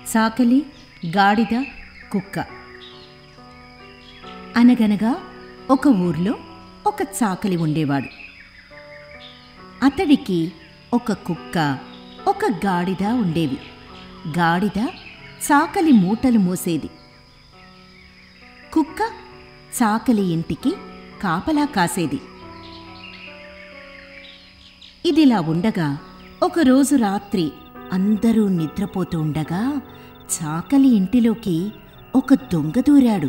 చాకలి గాడిద కుక్క అనగనగా ఒక ఊర్లో ఒక చాకలి ఉండేవాడు అతడికి ఒక కుక్క ఒక గాడిద ఉండేవి గాడిద చాకలి మూటలు మోసేది కుక్క చాకలి ఇంటికి కాపలా కాసేది ఇదిలా ఉండగా ఒకరోజు రాత్రి అందరూ నిద్రపోతూ ఉండగా చాకలి ఇంటిలోకి ఒక దొంగ దూరాడు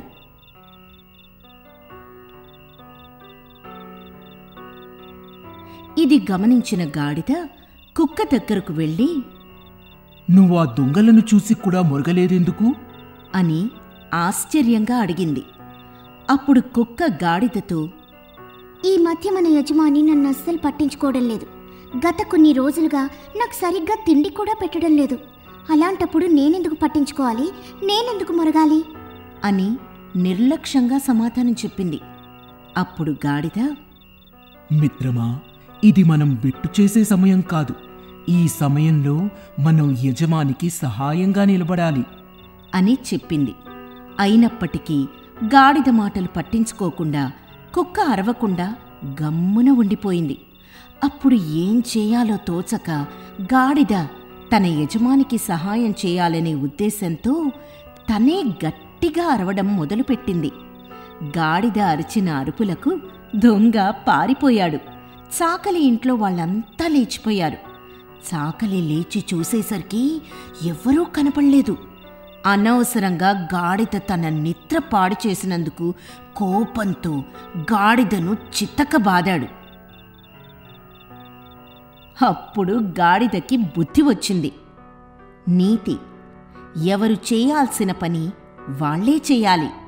ఇది గమనించిన గాడిద కుక్క దగ్గరకు వెళ్ళి నువ్వు ఆ దొంగలను చూసి కూడా మొరగలేదెందుకు అని ఆశ్చర్యంగా అడిగింది అప్పుడు కుక్క గాడిదతో ఈ మధ్య మన యజమాని నన్ను అస్సలు పట్టించుకోవడం లేదు గత కొన్ని రోజులుగా నాకు సరిగ్గా తిండి కూడా పెట్టడం లేదు అలాంటప్పుడు నేనెందుకు పట్టించుకోవాలి నేనెందుకు మొరగాలి అని నిర్లక్ష్యంగా సమాధానం చెప్పింది అప్పుడు గాడిద మిత్రమా ఇది మనం బెట్టు చేసే సమయం కాదు ఈ సమయంలో మనం యజమానికి సహాయంగా నిలబడాలి అని చెప్పింది అయినప్పటికీ గాడిద మాటలు పట్టించుకోకుండా కుక్క అరవకుండా గమ్మున ఉండిపోయింది అప్పుడు ఏం చేయాలో తోచక గాడిద తన యజమానికి సహాయం చేయాలనే ఉద్దేశంతో తనే గట్టిగా అరవడం మొదలుపెట్టింది గాడిద అరిచిన అరుపులకు దొంగ పారిపోయాడు చాకలి ఇంట్లో వాళ్ళంతా లేచిపోయారు చాకలి లేచి చూసేసరికి ఎవ్వరూ కనపడలేదు అనవసరంగా గాడిద తన నిద్ర పాడు చేసినందుకు కోపంతో గాడిదను చిత్తకబాదాడు అప్పుడు గాడిదకి బుద్ధి వచ్చింది నీతి ఎవరు చేయాల్సిన పని వాళ్లే చేయాలి